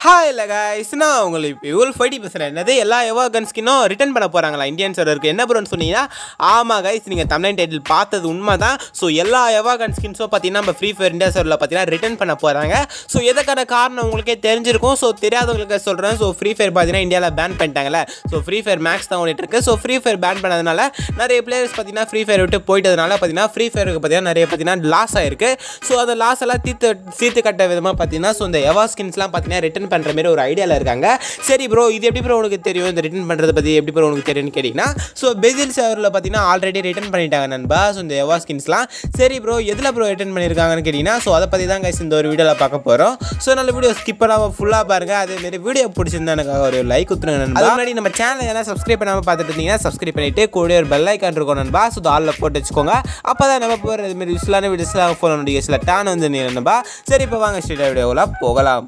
hi இல்லை guys நான் உங்களுக்கு இவ்வளோ ஃபைட்டி பேசுகிறேன் என்னது எல்லா எவா கன் ஸ்கின்னும் ரிட்டர்ன் பண்ண போகிறாங்களா இந்தியன் சர்வருக்கு என்ன ப்ரோன்னு சொன்னீங்கன்னா ஆமாம் கைஸ் நீங்கள் தமிழ் டைட்டில் பார்த்தது உண்மை தான் ஸோ எல்லா எவா கன் ஸ்கின்ஸும் பார்த்தீங்கன்னா நம்ம ஃப்ரீ ஃபயர் இந்தியா சர்வரில் பார்த்தீங்கன்னா ரிட்டர்ன் பண்ண போகிறாங்க ஸோ எதுக்கான காரணம் உங்களுக்கே தெரிஞ்சிருக்கும் ஸோ தெரியாதவங்களுக்கு சொல்கிறேன் ஸோ ஃப்ரீ ஃபயர் பார்த்தீங்கன்னா இந்தியாவில் பேன் பண்ணிட்டாங்கல்ல ஸோ ஃப்ரீ ஃபயர் மேக்ஸ் தான் ஓடிட்டு இருக்கு ஸோ ஃப்ரீ ஃபயர் பேன் பண்ணதுனால நிறைய பிளேயர்ஸ் பார்த்தீங்கன்னா ஃப்ரீ ஃபயர் விட்டு போயிட்டதுனால பார்த்தீங்கன்னா ஃப்ரீ ஃபயருக்கு பார்த்தீங்கன்னா நிறைய பார்த்தீங்கன்னா லாஸ் ஆயிருக்கு ஸோ அந்த லாஸ் எல்லாம் தீர்த்து தீர்த்து கட்ட விதமாக பார்த்தீங்கன்னா ஸோ இந்த எவா ஸ்கின்ஸ்லாம் பார்த்தீங்கன்னா ரிட்டர்ன் பண்ணுற மாதிரி ஒரு ஐடியாவில் இருக்காங்க சரி ப்ரோ இது எப்படி ப்ரோ உனக்கு தெரியும் இந்த ரிட்டர்ன் பண்ணுறதை பற்றி எப்படி ப்ரோ உனக்கு தெரியும்னு கேட்டிங்கன்னா ஸோ பெசில் சர்வரில் பார்த்தீங்கன்னா ஆல்ரெடி ரிட்டர்ன் பண்ணிட்டாங்க நண்பா ஸோ இந்த எவா ஸ்கின்ஸ்லாம் சரி ப்ரோ எதில் ப்ரோ ரிட்டர்ன் பண்ணியிருக்காங்கன்னு கேட்டிங்கன்னா ஸோ அதை பற்றி தான் guys இந்த ஒரு வீடியோவில் பார்க்க போகிறோம் ஸோ நல்ல வீடியோ ஸ்கிப் பண்ணாமல் ஃபுல்லாக பாருங்கள் அதேமாரி வீடியோ பிடிச்சிருந்தா எனக்கு ஒரு லைக் குத்துருங்க நண்பா அதுக்கு முன்னாடி நம்ம சேனல் எல்லாம் சப்ஸ்கிரைப் பண்ணாமல் பார்த்துட்டு இருந்தீங்கன்னா சப்ஸ்கிரைப் பண்ணிட்டு கூட ஒரு பெல் ஐக்கான் இருக்கும் நண்பா ஸோ ஆலில் போட்டு வச்சுக்கோங்க அப்போ தான் நம்ம போகிற இதுமாரி யூஸ்ஃபுல்லான வீடியோஸ்லாம் ஃபோன் நோட்டிஃபிகேஷனில் டான் வந்து நீ நண்பா சரி இப்போ வாங்க ஸ்ட்ரீட் வீடியோவில் போகலாம்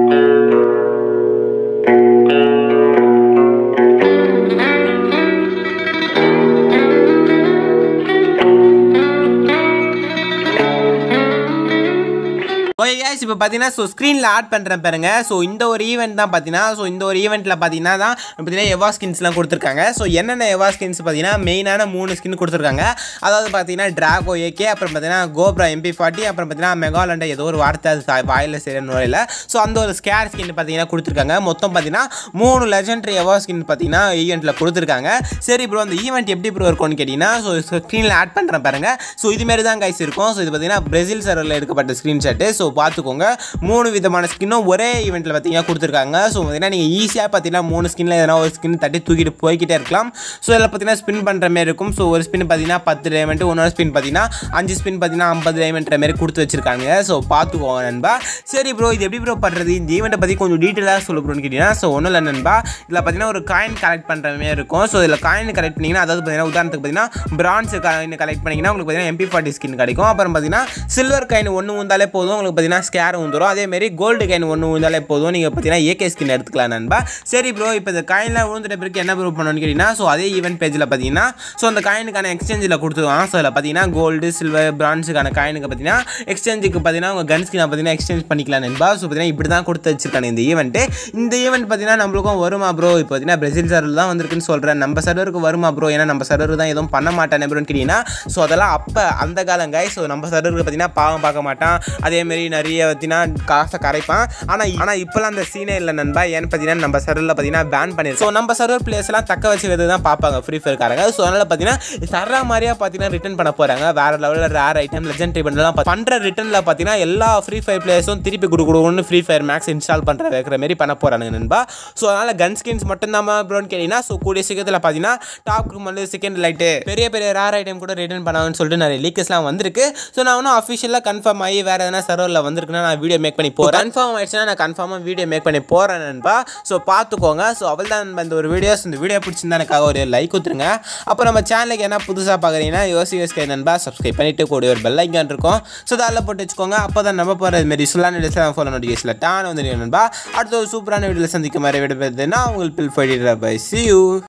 ஓகே guys இப்போ பார்த்தீங்கன்னா ஸோ ஸ்க்ரீனில் ஆட் பண்ணுறேன் பாருங்க ஸோ இந்த ஒரு ஈவெண்ட் தான் பார்த்தீங்கன்னா ஸோ இந்த ஒரு ஈவெண்ட்டில் பார்த்தீங்கன்னா தான் பார்த்தீங்கன்னா எவா ஸ்கின்ஸ்லாம் கொடுத்துருக்காங்க ஸோ என்னென்ன எவா ஸ்கின்ஸ் பார்த்தீங்கன்னா மெயினான மூணு ஸ்கின் கொடுத்துருக்காங்க அதாவது பார்த்தீங்கன்னா ட்ராகோ ஏகே அப்புறம் பார்த்தீங்கன்னா கோப்ரா எம்பி ஃபார்ட்டி அப்புறம் பார்த்தீங்கன்னா மெகாலண்ட ஏதோ ஒரு வார்த்தை அது சா- வாயில சரியான நுழையில ஸோ அந்த ஒரு ஸ்கேர் ஸ்கின் பார்த்தீங்கன்னா கொடுத்துருக்காங்க மொத்தம் பார்த்தீங்கன்னா மூணு லெஜெண்டரி எவா ஸ்கின் பார்த்தீங்கன்னா ஈவெண்ட்டில் கொடுத்துருக்காங்க சரி ப்ரோ அந்த ஈவெண்ட் எப்படி ப்ரோ இருக்கும்னு கேட்டிங்கன்னா ஸோ ஸ்க்ரீனில் ஆட் பண்ணுறேன் பாருங்க ஸோ இதுமாரி தான் கைஸ் இருக்கும் ஸோ இது பார்த்தீங்கன்னா பிரேசில் சர்வரில் எடுக்கப்பட்ட ஸ்க்ரீன்ஷாட்டு ஸோ பார்த்துக்கோங்க மூணு விதமான ஸ்கின்னும் ஒரே ஈவெண்ட்டில் பார்த்தீங்கன்னா கொடுத்துருக்காங்க ஸோ பார்த்தீங்கன்னா நீங்கள் ஈஸியாக பார்த்தீங்கன்னா மூணு ஸ்கின்ல எதனா ஒரு ஸ்கின் தட்டி தூக்கிட்டு போய்கிட்டே இருக்கலாம் ஸோ இதில் பார்த்தீங்கன்னா ஸ்பின் பண்ணுற மாதிரி இருக்கும் ஸோ ஒரு ஸ்பின் பார்த்தீங்கன்னா பத்து டைமண்ட் இன்னொரு ஸ்பின் பார்த்தீங்கன்னா அஞ்சு ஸ்பின் பார்த்தீங்கன்னா ஐம்பது டைமண்ட்ற மாதிரி கொடுத்து வச்சிருக்காங்க ஸோ பார்த்துக்கோங்க நண்பா சரி ப்ரோ இது எப்படி ப்ரோ பண்ணுறது இந்த ஈவெண்ட்டை பற்றி கொஞ்சம் டீட்டெயிலாக சொல்ல ப்ரோன்னு கேட்டிங்கன்னா ஸோ ஒன்றும் இல்லை நண்பா இதில் பார்த்தீங்கன்னா ஒரு காயின் கலெக்ட் பண்ணுற மாதிரி இருக்கும் ஸோ இதில் காயின் கலெக்ட் பண்ணிங்கன்னா அதாவது பார்த்தீங்கன்னா உதாரணத்துக்கு பார்த்தீங்கன்னா பிரான்ஸ் காயின் கலெக்ட் பண்ணிங்கன்னா உங்களுக்கு பார்த்தீங்கன்னா எம்பி ஃபார்ட்டி ஸ்கின் கிடைக்கும் அப்புறம் பார்த்தீங்கன்னா சில்வர் காயின் ஒன்று வந்தாலே போதும் உங்களுக்கு பார்த்தீங்கன்னா ஸ்கேர் வந்துடும் அதேமாரி கோல்டு காயின் ஒன்று வந்தாலே போதும் நீங்கள் பார்த்தீங்கன்னா ஏகே ஸ்கின் எடுத்துக்கலாம் நண்பா சரி ப்ரோ இப்போ இந்த காயின்லாம் விழுந்துட்ட பிறகு என்ன ப்ரோ பண்ணணும்னு கேட்டிங்கன்னா ஸோ அதே ஈவெண்ட் பேஜில் பார்த்தீங்கன்னா ஸோ அந்த காயினுக்கான எக்ஸ்சேஞ்சில் கொடுத்துருவாங்க ஸோ அதில் பார்த்தீங்கன்னா கோல்டு சில்வர் பிரான்ஸுக்கான காயினுக்கு பார்த்தீங்கன்னா எக்ஸ்சேஞ்சுக்கு பார்த்தீங்கன்னா உங்கள் கன் ஸ்கினை பார்த்தீங்கன்னா எக்ஸ்சேஞ்ச் பண்ணிக்கலாம் நண்பா ஸோ பார்த்தீங்கன்னா இப்படி தான் கொடுத்து வச்சிருக்காங்க இந்த ஈவெண்ட்டு இந்த ஈவெண்ட் பார்த்தீங்கன்னா நம்மளுக்கும் வருமா ப்ரோ இப்போ பார்த்தீங்கன்னா பிரேசில் சர்வர் தான் வந்திருக்குன்னு சொல்கிறேன் நம்ம சர்வருக்கு வருமா ப்ரோ ஏன்னா நம்ம சர்வர் தான் எதுவும் பண்ண மாட்டானே ப்ரோன்னு கேட்டிங்கன்னா ஸோ அதெல்லாம் அப்போ அந்த காலம் guys ஸோ நம்ம சர்வருக்கு பார்த்தீங்கன்னா பாவம் பார்க்க மாட்டான் அதேமாரி நிறைய பார்த்தீங்கன்னா காசை கரைப்பான் ஆனால் ஆனால் இப்போலாம் அந்த சீனே இல்லை நண்பா ஏன்னு பார்த்தீங்கன்னா நம்ம சர்வரில் பார்த்தீங்கன்னா பேன் பண்ணிருக்கு ஸோ நம்ம சர்வர் பிளேஸ்லாம் தக்க வச்சுக்கிறது தான் பார்ப்பாங்க ஃப்ரீ ஃபயர்காரங்க ஸோ அதனால் பார்த்தீங்கன்னா சர்ரா மாதிரியாக பார்த்தீங்கன்னா ரிட்டர்ன் பண்ண போகிறாங்க வேறு லெவலில் ரேர் ஐட்டம் லெஜெண்ட் ரிபன்லாம் பண்ணுற ரிட்டர்னில் பார்த்தீங்கன்னா எல்லா ஃப்ரீ ஃபயர் பிளேயர்ஸும் திருப்பி கொடுக்கணும்னு ஃப்ரீ ஃபயர் மேக்ஸ் இன்ஸ்டால் பண்ணுற வைக்கிற மாதிரி பண்ண போகிறாங்க நண்பா ஸோ அதனால் கன் ஸ்கின்ஸ் மட்டும் தான் ப்ரோன்னு கேட்டிங்கன்னா ஸோ கூடிய சீக்கிரத்தில் பார்த்தீங்கன்னா டாப் வந்து செகண்ட் லைட்டு பெரிய பெரிய ரேர் ஐட்டம் கூட ரிட்டர்ன் பண்ணாங்கன்னு சொல்லிட்டு நிறைய லீக்கஸ்லாம் வந்திருக்கு ஸோ நான் இன்னும் அஃபிஷியலாக கன்ஃபார்ம் ஆகி வேறு எதனா சர்வரில் வந்திருக்குன்னா நான் வீடியோ மேக் பண்ணி போகிறேன் கன்ஃபார்ம் ஆயிடுச்சுன்னா நான் கன்ஃபார்மாக வீடியோ மேக் பண்ணி போகிறேன் நண்பா ஸோ பார்த்துக்கோங்க ஸோ அவள் தான் நண்பா இந்த ஒரு வீடியோஸ் இந்த வீடியோ பிடிச்சிருந்தா எனக்காக ஒரு லைக் கொடுத்துருங்க அப்போ நம்ம சேனலுக்கு என்ன புதுசாக பார்க்குறீங்கன்னா யோசி யோசிக்க நண்பா சப்ஸ்கிரைப் பண்ணிட்டு கூட ஒரு பெல் ஐக்கான் இருக்கும் ஸோ அதில் போட்டு வச்சுக்கோங்க அப்போ தான் நம்ம போகிற இதுமாரி சொல்லான வீடியோஸ் ஃபோன் நோட்டிஃபிகேஷனில் டான் வந்து நண்பா அடுத்த ஒரு சூப்பரான வீடியோவில் சந்திக்க மாதிரி விடுபடுது நான் உங்களுக்கு பில் போயிட்டு பை சி யூ